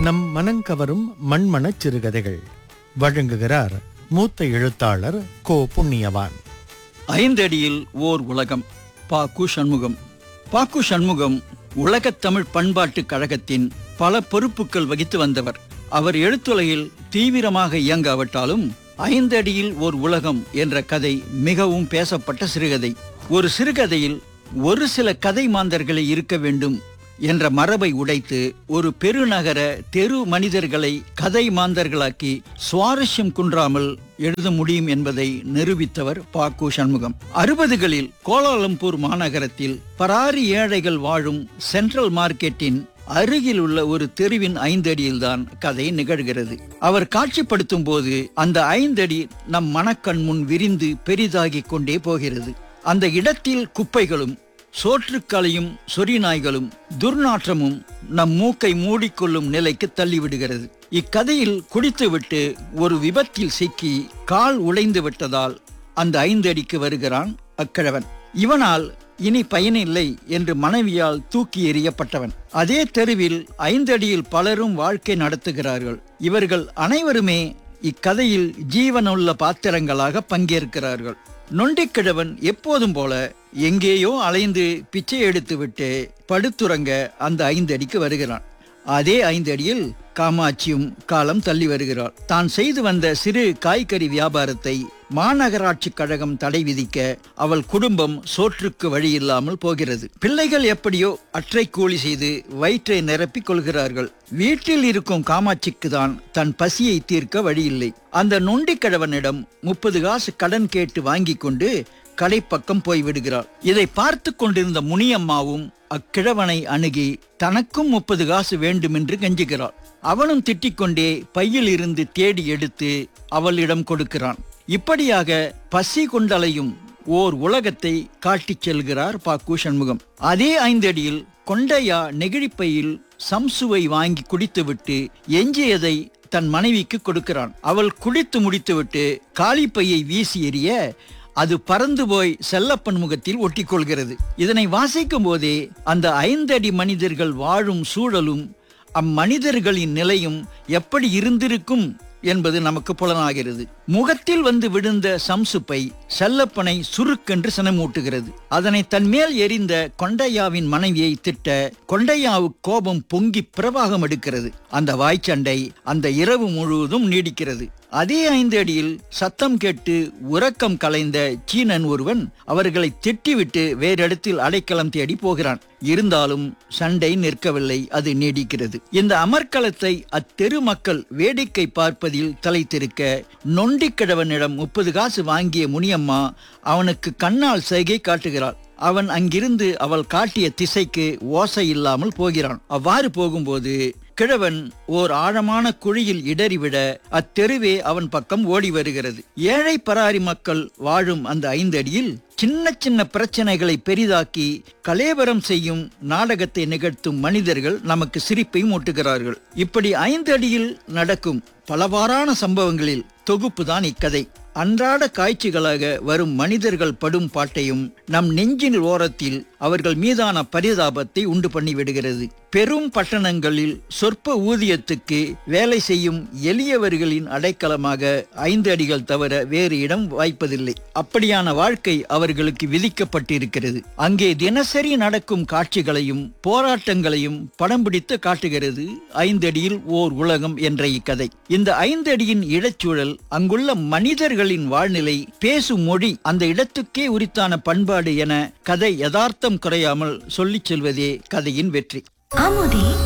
நம் மனங்கவரும் மண்மணச் சிறுகதைகள் வழங்குகிறார் மூத்த எழுத்தாளர் கோ புண்ணியவான் ஐந்தடியில் ஓர் உலகம் பாக்கு சண்முகம் பாக்கு சண்முகம் உலகத் தமிழ் பண்பாட்டுக் கழகத்தின் பல பொறுப்புகள் வகித்து வந்தவர் அவர் எழுத்துலகில் தீவிரமாக இயங்காவிட்டாலும் ஐந்தடியில் ஓர் உலகம் என்ற கதை மிகவும் பேசப்பட்ட சிறுகதை ஒரு சிறுகதையில் ஒரு சில கதை மாந்தர்களே இருக்க வேண்டும் என்ற மரபை உடைத்து ஒரு பெருநகர தெரு மனிதர்களை கதை மாந்தர்களாக்கி சுவாரஸ்யம் குன்றாமல் எழுத முடியும் என்பதை நிரூபித்தவர் பாக்கு சண்முகம் அறுபதுகளில் கோலாலம்பூர் மாநகரத்தில் பராரி ஏழைகள் வாழும் சென்ட்ரல் மார்க்கெட்டின் அருகில் உள்ள ஒரு தெருவின் ஐந்தடியில்தான் கதை நிகழ்கிறது அவர் காட்சிப்படுத்தும் போது அந்த ஐந்தடி நம் மனக்கண் முன் விரிந்து பெரிதாகிக் கொண்டே போகிறது அந்த இடத்தில் குப்பைகளும் சோற்றுக்களையும் சொறி நாய்களும் துர்நாற்றமும் நம் மூக்கை மூடிக்கொள்ளும் நிலைக்கு தள்ளிவிடுகிறது இக்கதையில் குடித்துவிட்டு ஒரு விபத்தில் சிக்கி கால் உடைந்து விட்டதால் அந்த ஐந்து அடிக்கு வருகிறான் அக்கிழவன் இவனால் இனி பயனில்லை என்று மனைவியால் தூக்கி எறியப்பட்டவன் அதே தெருவில் ஐந்தடியில் பலரும் வாழ்க்கை நடத்துகிறார்கள் இவர்கள் அனைவருமே இக்கதையில் ஜீவனுள்ள பாத்திரங்களாக பங்கேற்கிறார்கள் நொண்டிக்கிழவன் எப்போதும் போல எங்கேயோ அலைந்து பிச்சை எடுத்துவிட்டு படுத்துறங்க அந்த ஐந்தடிக்கு வருகிறான் அதே ஐந்தடியில் காமாட்சியும் காலம் தள்ளி வருகிறாள் தான் செய்து வந்த சிறு காய்கறி வியாபாரத்தை மாநகராட்சி கழகம் தடை விதிக்க அவள் குடும்பம் சோற்றுக்கு வழி இல்லாமல் போகிறது பிள்ளைகள் எப்படியோ அற்றை கூலி செய்து வயிற்றை நிரப்பிக் கொள்கிறார்கள் வீட்டில் இருக்கும் காமாட்சிக்கு தான் தன் பசியை தீர்க்க வழியில்லை அந்த நொண்டி கிழவனிடம் முப்பது காசு கடன் கேட்டு வாங்கி கொண்டு கடைப்பக்கம் போய்விடுகிறாள் இதை பார்த்து கொண்டிருந்த முனியம்மாவும் அக்கிழவனை அணுகி தனக்கும் முப்பது காசு வேண்டுமென்று கெஞ்சுகிறாள் அவனும் திட்டிக்கொண்டே பையில் இருந்து தேடி எடுத்து அவளிடம் கொடுக்கிறான் இப்படியாக பசி கொண்டலையும் ஓர் உலகத்தை காட்டிச் செல்கிறார் பாக்கு சண்முகம் அதே ஐந்தடியில் கொண்டையா நெகிழிப்பையில் சம்சுவை வாங்கி குடித்துவிட்டு எஞ்சியதை தன் மனைவிக்கு கொடுக்கிறான் அவள் குடித்து முடித்துவிட்டு காலிப்பையை வீசி எறிய அது பறந்து போய் செல்லப்பன் முகத்தில் ஒட்டிக்கொள்கிறது இதனை வாசிக்கும் போதே அந்த ஐந்தடி மனிதர்கள் வாழும் சூழலும் அம்மனிதர்களின் நிலையும் எப்படி இருந்திருக்கும் என்பது நமக்கு புலனாகிறது முகத்தில் வந்து விழுந்த சம்சுப்பை செல்லப்பனை சுருக்கென்று சினமூட்டுகிறது அதனை தன் மேல் எரிந்த கொண்டையாவின் மனைவியை திட்ட கொண்டையாவு கோபம் பொங்கி பிரவாகம் எடுக்கிறது அந்த வாய்ச்சண்டை அந்த இரவு முழுவதும் நீடிக்கிறது அதே ஐந்து அடியில் சத்தம் கேட்டு உறக்கம் கலைந்த சீனன் ஒருவன் அவர்களை திட்டிவிட்டு வேறிடத்தில் அடைக்கலம் தேடி போகிறான் இருந்தாலும் சண்டை நிற்கவில்லை அது நீடிக்கிறது இந்த அமர்க்களத்தை அத்தெரு மக்கள் வேடிக்கை பார்ப்பதில் தலைத்திருக்க நொண்டிக்கிழவனிடம் முப்பது காசு வாங்கிய முனியம்மா அவனுக்கு கண்ணால் சைகை காட்டுகிறாள் அவன் அங்கிருந்து அவள் காட்டிய திசைக்கு ஓசை இல்லாமல் போகிறான் அவ்வாறு போகும்போது கிழவன் ஓர் ஆழமான குழியில் இடறிவிட அத்தெருவே அவன் பக்கம் ஓடி வருகிறது ஏழை பராரி மக்கள் வாழும் அந்த ஐந்தடியில் சின்ன சின்ன பிரச்சனைகளை பெரிதாக்கி கலேபரம் செய்யும் நாடகத்தை நிகழ்த்தும் மனிதர்கள் நமக்கு சிரிப்பை மூட்டுகிறார்கள் இப்படி ஐந்து அடியில் நடக்கும் பலவாறான சம்பவங்களில் தொகுப்புதான் இக்கதை அன்றாட காட்சிகளாக வரும் மனிதர்கள் படும் பாட்டையும் நம் நெஞ்சின் ஓரத்தில் அவர்கள் மீதான பரிதாபத்தை உண்டு பண்ணிவிடுகிறது பெரும் பட்டணங்களில் சொற்ப ஊதியத்துக்கு வேலை செய்யும் எளியவர்களின் அடைக்கலமாக ஐந்து அடிகள் தவிர வேறு இடம் வாய்ப்பதில்லை அப்படியான வாழ்க்கை அவர்களுக்கு விதிக்கப்பட்டிருக்கிறது அங்கே தினசரி நடக்கும் காட்சிகளையும் போராட்டங்களையும் படம் பிடித்து காட்டுகிறது ஐந்தடியில் ஓர் உலகம் என்ற இக்கதை இந்த ஐந்தடியின் இடச்சூழல் அங்குள்ள மனிதர்களின் வாழ்நிலை பேசும் மொழி அந்த இடத்துக்கே உரித்தான பண்பாடு என கதை யதார்த்தம் குறையாமல் சொல்லிச் செல்வதே கதையின் வெற்றி அமுதே